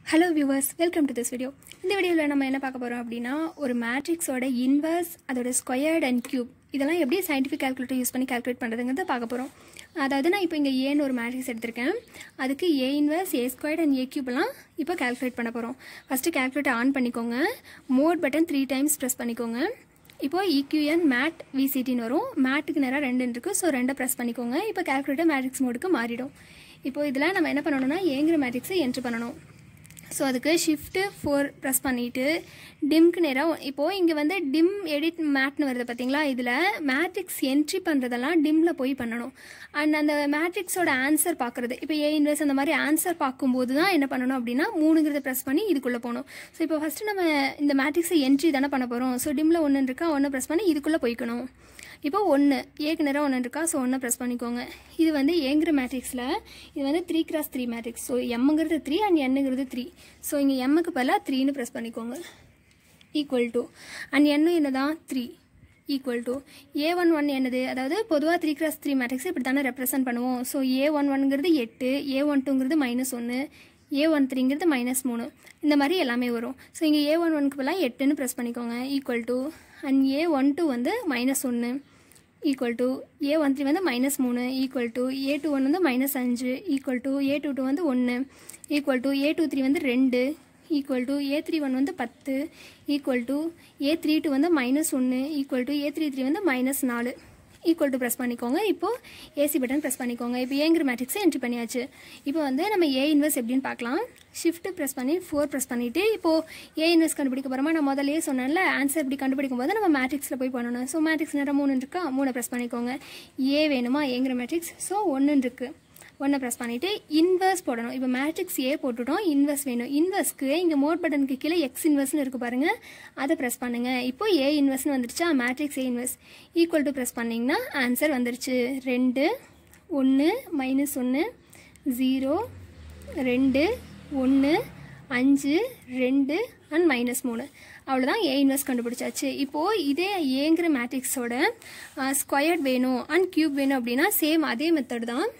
hello viewers welcome to this video இந்த வீடியோவில் நம்ம என்ன பார்க்க போகிறோம் அப்படின்னா ஒரு மேட்ரிக்ஸோட இன்வர்ஸ் அதோட ஸ்கொயர்ட் அண்ட் கியூப் இதெல்லாம் எப்படி சயின்டிஃபிக் கால்குலேட்டர் யூஸ் பண்ணி கால்குலேட் பண்ணுறதுங்கிறத பார்க்க போகிறோம் அதாவது நான் இப்போ இங்கே ஏன்னு ஒரு மேட்ரிக்ஸ் எடுத்திருக்கேன் அதுக்கு A inverse A squared and A கியூப்லாம் இப்போ கால்குலேட் பண்ண போகிறோம் ஃபஸ்ட்டு கால்குலேட்டர் ஆன் பண்ணிக்கோங்க mode button three times press பண்ணிக்கோங்க இப்போ இக்யூஎன் மேட் விசிடின்னு வரும் மேட்டுக்கு நேராக ரெண்டு இருக்குது ஸோ ரெண்டை ப்ரெஸ் பண்ணிக்கோங்க இப்போ கால்குலேட்டர் மேட்ரிக்ஸ் மோடுக்கு மாறிடும் இப்போ இதில் நம்ம என்ன பண்ணணும்னா ஏங்கிற மேட்ரிக்ஸை என்ட்ரு பண்ணணும் ஸோ அதுக்கு ஷிஃப்ட்டு ஃபோர் ப்ரெஸ் பண்ணிவிட்டு டிம்க்கு நேராக இப்போது இங்கே வந்து டிம் எடிட் மேட்னு வருது பார்த்தீங்களா இதில் மேட்ரிக்ஸ் என்ட்ரி பண்ணுறதெல்லாம் டிம்மில் போய் பண்ணணும் அண்ட் அந்த மேட்ரிக்ஸோட ஆன்சர் பார்க்குறது இப்போ ஏ இன்வெர்ஸ் அந்த மாதிரி ஆன்சர் பார்க்கும்போது தான் என்ன பண்ணணும் அப்படின்னா மூணுங்கிறத ப்ரெஸ் பண்ணி இதுக்குள்ளே போகணும் ஸோ இப்போ ஃபஸ்ட்டு நம்ம இந்த மேட்ரிக்ஸை என்ட்ரி தானே பண்ண போகிறோம் ஸோ டிம்மில் ஒன்று இருக்கா ஒன்று ப்ரெஸ் பண்ணி இதுக்குள்ளே போய்க்கணும் இப்போ ஒன்று ஏக்கு நேரம் ஒன்று இருக்கா ஸோ ஒன்றை ப்ரெஸ் பண்ணிக்கோங்க இது வந்து ஏங்கிற மேட்ரிக்ஸில் இது வந்து three cross three matrix so எம்ங்கிறது த்ரீ அண்ட் என்னங்கிறது த்ரீ ஸோ இங்கே எம்முக்கு பதிலாக த்ரீன்னு ப்ரெஸ் பண்ணிக்கோங்க ஈக்குவல் டு அண்ட் என்னும் என்ன தான் three equal to A one one என்னது அதாவது பொதுவாக த்ரீ கிராஸ் த்ரீ மேட்ரிக்ஸ் இப்படி தானே ரெப்ரசென்ட் பண்ணுவோம் ஸோ ஏ ஒன் ஒன்ங்கிறது எட்டு ஏ ஒன் டூங்கிறது மைனஸ் ஒன்று ஏ ஒன் த்ரீங்கிறது மைனஸ் மூணு இந்த மாதிரி எல்லாமே வரும் ஸோ இங்கே ஏ ஒன் ஒனுக்கு பதிலாக எட்டுன்னு ப்ரெஸ் பண்ணிக்கோங்க equal to and A one two வந்து மைனஸ் ஒன்று equal to A one three வந்து மைனஸ் மூணு equal to A two one வந்து மைனஸ் அஞ்சு equal to A two two வந்து ஒன்று equal to A two three வந்து ரெண்டு equal to A three one வந்து பத்து equal to A three two வந்து மைனஸ் ஒன்று equal to A three three வந்து மைனஸ் நாலு ஈக்குவல் டு ப்ரெஸ் பண்ணிக்கோங்க இப்போது ஏசி பட்டன் ப்ரெஸ் பண்ணிக்கோங்க இப்போ ஏங்கிற மேட்ரிக்ஸை என்ட்ரி பண்ணியாச்சு இப்போ வந்து நம்ம ஏ இன்வெர்ஸ் எப்படின்னு பார்க்கலாம் ஷிஃப்ட் ப்ரெஸ் பண்ணி ஃபோர் ப்ரெஸ் பண்ணிவிட்டு இப்போது ஏ இன்வெர்ஸ் கண்டுபிடிக்க போகிறோமா நான் முதல்லயே சொன்னேன்ல ஆன்சர் இப்படி கண்டுபிடிக்கும் போது நம்ம மேட்ரிக்ஸில் போய் பண்ணணும் ஸோ மேட்ரிக்ஸ் நேரம் மூணு இருக்கா மூணை ப்ரெஸ் பண்ணிக்கோங்க ஏ வேணுமா ஏங்கிற மேட்ரிக்ஸ் ஸோ ஒன்று இருக்குது ஒன்றை ப்ரெஸ் பண்ணிவிட்டு இன்வெர்ஸ் போடணும் இப்போ மேட்ரிக்ஸ் ஏ போட்டுட்டோம் இன்வெர்ஸ் வேணும் இன்வெர்ஸ்க்கு இங்கே மோட் பட்டனுக்கு கீழே எக்ஸ் இன்வெர்ஸ்னு இருக்குது பாருங்கள் அதை ப்ரெஸ் பண்ணுங்கள் இப்போ ஏ இன்வெர்ஸ்னு வந்துருச்சா matrix A inverse equal to press பண்ணிங்கன்னா ஆன்சர் வந்துருச்சு ரெண்டு ஒன்று மைனஸ் ஒன்று ஜீரோ ரெண்டு ஒன்று அஞ்சு ரெண்டு அண்ட் மைனஸ் மூணு அவ்வளோதான் ஏ இன்வெர்ஸ் கண்டுபிடிச்சாச்சு இப்போது இதே ஏங்கிற மேட்ரிக்ஸோட ஸ்கொயர்ட் வேணும் அண்ட் க்யூப் வேணும் அப்படின்னா சேம் அதே மெத்தட் தான்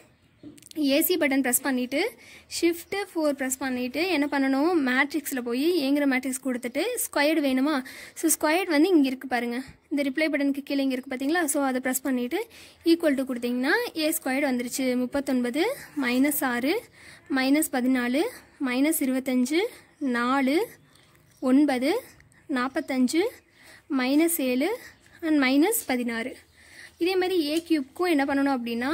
ஏசி பட்டன் ப்ரெஸ் பண்ணிவிட்டு ஷிஃப்ட்டு ஃபோர் ப்ரெஸ் பண்ணிவிட்டு என்ன பண்ணணும் மேட்ரிக்ஸில் போய் ஏங்கிற மேட்ரிக்ஸ் கொடுத்துட்டு ஸ்கொயர்டு வேணுமா ஸோ ஸ்கொயர்டு வந்து இங்கே இருக்குது பாருங்கள் இந்த ரிப்ளை பட்டனுக்கு கீழே இங்கே இருக்குது பார்த்தீங்களா ஸோ அதை ப்ரெஸ் பண்ணிவிட்டு ஈக்குவல் டு கொடுத்தீங்கன்னா ஏ ஸ்கொயர்டு வந்துருச்சு முப்பத்தொன்பது மைனஸ் ஆறு மைனஸ் பதினாலு மைனஸ் இருபத்தஞ்சு நாலு ஒன்பது நாற்பத்தஞ்சு மைனஸ் ஏழு அண்ட் மைனஸ் பதினாறு இதே மாதிரி ஏ கியூப்க்கும் என்ன பண்ணணும் அப்படின்னா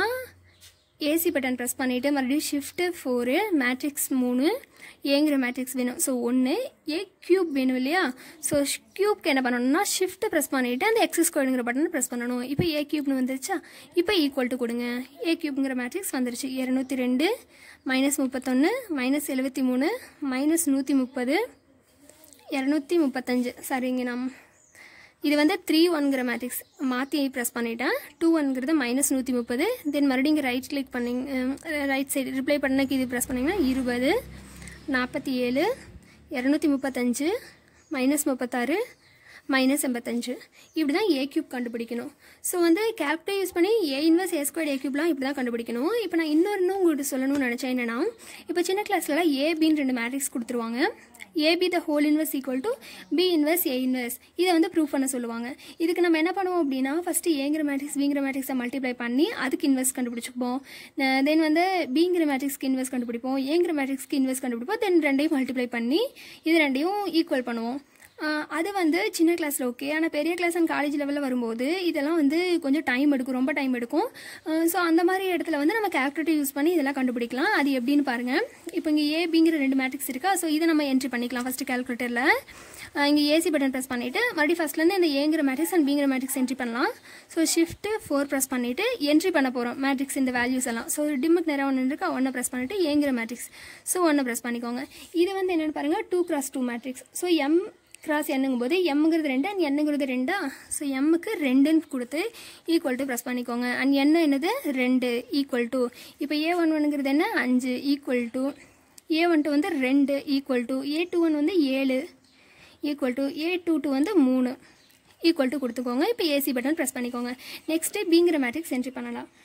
ஏசி பட்டன் ப்ரெஸ் பண்ணிவிட்டு மறுபடியும் ஷிஃப்ட்டு ஃபோரு மேட்ரிக்ஸ் மூணு ஏங்கிற மேட்ரிக்ஸ் வேணும் ஸோ ஒன்று ஏ க்யூப் வேணும் இல்லையா ஸோ க்யூப்க்கு என்ன பண்ணணும்னா ஷிஃப்ட்டு ப்ரெஸ் பண்ணிவிட்டு அந்த எக்ஸஸ் கோடுங்கிற பட்டன் ப்ரெஸ் பண்ணணும் இப்போ ஏ க்யூப்னு வந்துருச்சா இப்போ ஈக்குவல் டு கொடுங்க ஏ க்யூப்ங்கிற மேட்ரிக்ஸ் வந்துருச்சு இரநூத்தி ரெண்டு மைனஸ் முப்பத்தொன்று மைனஸ் எழுபத்தி மூணு மைனஸ் நூற்றி முப்பது இரநூத்தி முப்பத்தஞ்சு சரிங்க நம் இது வந்து த்ரீ ஒன்கிற மேட்ரிக்ஸ் மாற்றி ப்ரெஸ் பண்ணிட்டேன் டூ ஒன்கிறது மைனஸ் நூற்றி முப்பது தென் மறுபடியும் இங்கே ரைட் கிளிக் பண்ணிங்க ரைட் சைடு ரிப்ளை பண்ணக்கு இது ப்ரெஸ் பண்ணிங்கன்னா இருபது நாற்பத்தி ஏழு இரநூத்தி முப்பத்தஞ்சு மைனஸ் முப்பத்தாறு மைனஸ் எண்பத்தஞ்சு இப்படி தான் ஏ கியூப் கண்டுபிடிக்கணும் ஸோ வந்து கேல்குலேட் யூஸ் பண்ணி ஏ இன்வெர்ஸ் ஏ ஸ்கொயர் ஏ கியூப்லாம் இப்படி தான் கண்டுபிடிக்கணும் இப்போ நான் இன்னொரு இன்னும் உங்களுக்கு சொல்லணும்னு நினச்சேன் என்னன்னா இப்போ சின்ன கிளாஸ்லலாம் ஏபின்னு ரெண்டு மேட்ரிக்ஸ் கொடுத்துருவாங்க AB the whole inverse equal to B inverse A inverse இதை வந்து ப்ரூவ் பண்ண சொல்லுவாங்க இதுக்கு நம்ம என்ன பண்ணுவோம் அப்படின்னா ஃபஸ்ட்டு ஏங்கிற மேட்ரிக்ஸ் பிங்கிற மேட்ரிக்ஸை மல்டிப்ளை பண்ணி அதுக்கு இன்வெர்ஸ் கண்டுபிடிச்சிப்போம் தென் வந்து பிங்கிற மேட்ரிக்ஸ்க்கு இன்வெர்ஸ் கண்டுபிடிப்போம் ஏங்கிற மேட்ரிக்ஸ்க்கு இன்வெர்ஸ் கண்டுபிடிப்போம் தென் ரெண்டையும் மல்டிப்ளை பண்ணி இது ரெண்டையும் ஈக்குவல் பண்ணுவோம் அது வந்து சின்ன கிளாஸில் ஓகே ஆனால் பெரிய கிளாஸ் அண்ட் காலேஜ் லெவலில் வரும்போது இதெல்லாம் வந்து கொஞ்சம் டைம் எடுக்கும் ரொம்ப டைம் எடுக்கும் ஸோ அந்த மாதிரி இடத்துல வந்து நம்ம கேல்குலேட்டர் யூஸ் பண்ணி இதெல்லாம் கண்டுபிடிக்கலாம் அது எப்படின்னு பாருங்கள் இப்போ இங்கே ஏபிங்கிற ரெண்டு மேட்ரிக்ஸ் இருக்கா ஸோ இதை நம்ம என்ட்ரி பண்ணிக்கலாம் ஃபஸ்ட்டு கேல்குலேட்டரில் இங்கே ஏசி பட்டன் ப்ரெஸ் பண்ணிவிட்டு மறுபடியும் ஃபஸ்ட்லேருந்து இந்த ஏங்கிற மேட்ரிக்ஸ் அண்ட் பிங்கிற மேட்ரிக்ஸ் என்ட்ரி பண்ணலாம் ஸோ ஷிஃப்ட்டு ஃபோர் ப்ரெஸ் பண்ணிவிட்டு என்ட்ரி பண்ண போகிறோம் மேட்ரிக்ஸ் இந்த வேல்யூஸ் எல்லாம் ஸோ டிம்முக்கு நேரம் ஒன்று இருக்கா ஒன்றை ப்ரெஸ் பண்ணிவிட்டு ஏங்கிற மேட்ரிக்ஸ் ஸோ ஒன்றை ப்ரெஸ் பண்ணிக்கோங்க இது வந்து என்னென்னு பாருங்கள் two cross two matrix so M cross என்னங்கும் போது எம்ங்கிறது ரெண்டு அண்ட் என்னங்கிறது ரெண்டா ஸோ எம்முக்கு ரெண்டுன்னு கொடுத்து ஈக்குவல் டு ப்ரெஸ் பண்ணிக்கோங்க அண்ட் என்ன என்னது ரெண்டு ஈக்குவல் டு இப்போ ஏ ஒன் ஒன்னுங்கிறது என்ன அஞ்சு equal to A one two வந்து ரெண்டு equal to A two one வந்து ஏழு equal to A two two வந்து மூணு ஈக்குவல் டு கொடுத்துக்கோங்க இப்போ ஏசி பட்டன் ப்ரெஸ் பண்ணிக்கோங்க நெக்ஸ்ட்டு பிங்கிற மேட்ரிக்ஸ் என்ட்ரி பண்ணலாம்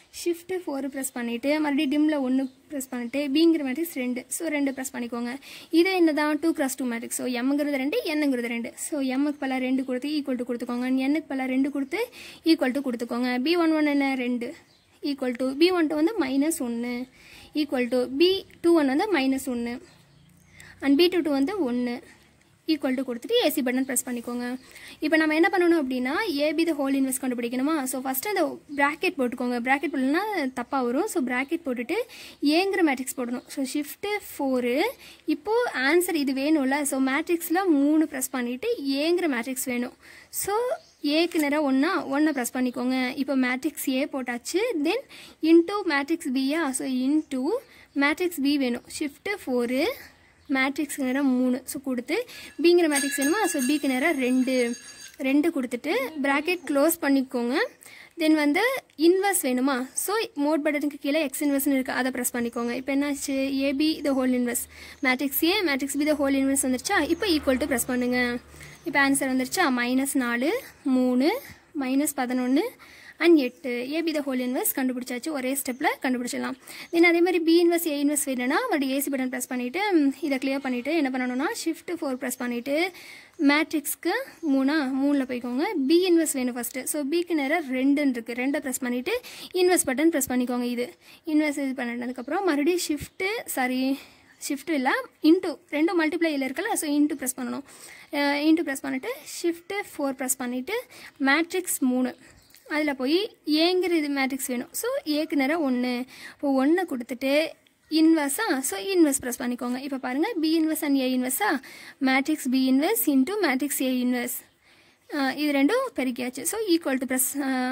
ஷிஃப்ட்டு ஃபோர் ப்ரெஸ் பண்ணிவிட்டு மறுபடியும் டிம்மில் ஒன்று ப்ரெஸ் பண்ணிவிட்டு பிங்கிற மேட்ரிக்ஸ் ரெண்டு ஸோ ரெண்டு ப்ரெஸ் பண்ணிக்கோங்க இது என்ன தான் two cross two matrix so எம்ங்கிறது ரெண்டு என்னங்கிறது ரெண்டு ஸோ எம்முக்கு பல ரெண்டு கொடுத்து ஈக்குவல் டு கொடுத்துக்கோங்க என்னுக்கு பல ரெண்டு கொடுத்து ஈக்குவல் டு கொடுத்துக்கோங்க பி ஒன் ஒன் என்ன ரெண்டு equal to B one two வந்து மைனஸ் ஒன்று equal to B two one வந்து மைனஸ் ஒன்று அண்ட் பி டூ டூ வந்து ஒன்று ஈக்குவல் டு கொடுத்துட்டு ஏசி பட்டன் ப்ரெஸ் பண்ணிக்கோங்க இப்போ நம்ம என்ன பண்ணணும் அப்படின்னா ஏபி த ஹோல் இன்வெஸ்ட் கண்டுபிடிக்கணுமா ஸோ ஃபஸ்ட்டு அந்த ப்ராக்கெட் போட்டுக்கோங்க ப்ராக்கெட் போடலன்னா தப்பாக வரும் ஸோ ப்ராக்கெட் போட்டுட்டு ஏங்கிற மேட்ரிக்ஸ் போடணும் ஸோ ஷிஃப்ட்டு ஃபோரு இப்போது ஆன்சர் இது வேணும்ல ஸோ மேட்ரிக்ஸில் மூணு ப்ரெஸ் பண்ணிவிட்டு ஏங்கிற மேட்ரிக்ஸ் வேணும் ஸோ ஏக்கு நேரம் ஒன்றா ஒன்றை ப்ரெஸ் பண்ணிக்கோங்க இப்போ மேட்ரிக்ஸ் ஏ போட்டாச்சு தென் இன்டூ மேட்ரிக்ஸ் பியா ஸோ இன்டூ மேட்ரிக்ஸ் பி வேணும் ஷிஃப்ட்டு ஃபோரு மேட்ரிக்ஸ்க்கு நேரம் மூணு ஸோ கொடுத்து பிங்கிற மேட்ரிக்ஸ் வேணுமா ஸோ பிக்கு நேரம் ரெண்டு ரெண்டு கொடுத்துட்டு ப்ராக்கெட் க்ளோஸ் பண்ணிக்கோங்க தென் வந்து இன்வெர்ஸ் வேணுமா ஸோ மோட் பட்டனுக்கு கீழே எக்ஸ் இன்வெர்ஸ்னு இருக்குது அதை ப்ரெஸ் பண்ணிக்கோங்க இப்போ என்னாச்சு AB the whole inverse matrix A matrix B the whole inverse வந்துருச்சா இப்போ ஈக்குவல் டு ப்ரெஸ் பண்ணுங்கள் இப்போ ஆன்சர் வந்துருச்சா மைனஸ் நாலு மூணு மைனஸ் பதினொன்று அண்ட் எட்டு ஏபி த ஹோல் இன்வெர்ஸ் கண்டுபிடிச்சாச்சு ஒரே ஸ்டெப்பில் கண்டுபிடிச்சிடலாம் தென் அதே மாதிரி பி இன்வெர்ஸ் ஏ இன்வெர்ஸ் வேணும்னா மறுபடியும் ஏசி பட்டன் ப்ரெஸ் பண்ணிவிட்டு இதை கிளியர் பண்ணிவிட்டு என்ன பண்ணணும்னா ஷிஃப்ட் ஃபோர் ப்ரெஸ் பண்ணிவிட்டு மேட்ரிக்ஸ்க்கு மூணா மூணில் போய்க்கோங்க பி இன்வெர்ஸ் வேணும் ஃபஸ்ட்டு ஸோ பிக்கு நேரம் ரெண்டுன்னு இருக்குது ரெண்டை ப்ரெஸ் பண்ணிவிட்டு இன்வெஸ்ட் பட்டன் ப்ரெஸ் பண்ணிக்கோங்க இது இன்வெஸ்ட் இது பண்ணினதுக்கப்புறம் மறுபடியும் ஷிஃப்ட்டு சாரி ஷிஃப்ட் இல்லை இன்ட்டு ரெண்டும் மல்டிப்ளையில் இருக்குல்ல ஸோ இன்ட்டு ப்ரெஸ் பண்ணணும் இன்ட்டு ப்ரெஸ் பண்ணிவிட்டு ஷிஃப்ட்டு ஃபோர் ப்ரெஸ் பண்ணிவிட்டு மேட்ரிக்ஸ் மூணு அதில் போய் ஏங்கிற இது மேட்ரிக்ஸ் வேணும் ஸோ ஏக்கு நேரம் ஒன்று இப்போ ஒன்றை கொடுத்துட்டு இன்வெர்ஸா ஸோ இன்வெர்ஸ் ப்ரெஸ் பண்ணிக்கோங்க இப்போ பாருங்கள் பி இன்வெர்ஸ் அண்ட் ஏ இன்வெர்ஸா matrix B inverse into matrix A inverse இது ரெண்டும் பெருக்கியாச்சு so equal to press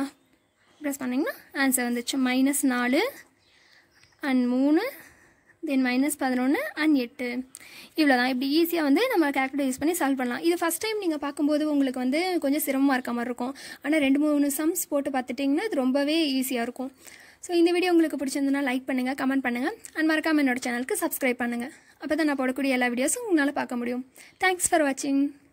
press பண்ணிங்கன்னா ஆன்சர் வந்துச்சு மைனஸ் நாலு அண்ட் மூணு தென் மைனஸ் பதினொன்று அண்ட் எட்டு இவ்வளோ தான் இப்படி ஈஸியாக வந்து நம்ம கேல்குலேட் யூஸ் பண்ணி சால்வ் பண்ணலாம் இது ஃபஸ்ட் டைம் நீங்கள் பார்க்கும்போது உங்களுக்கு வந்து கொஞ்சம் சிரமமாக இருக்க மாதிரி இருக்கும் ஆனால் ரெண்டு மூணு சம்ஸ் போட்டு பார்த்துட்டிங்கன்னா இது ரொம்பவே ஈஸியாக இருக்கும் ஸோ இந்த வீடியோ உங்களுக்கு பிடிச்சிருந்ததுன்னா லைக் பண்ணுங்கள் கமெண்ட் பண்ணுங்கள் அண்ட் மறக்காமல் என்னோட சேனலுக்கு சப்ஸ்கிரைப் பண்ணுங்கள் அப்போ தான் நான் போடக்கூடிய எல்லா வீடியோஸும் உங்களால் பார்க்க முடியும் தேங்க்ஸ் ஃபார் வாட்சிங்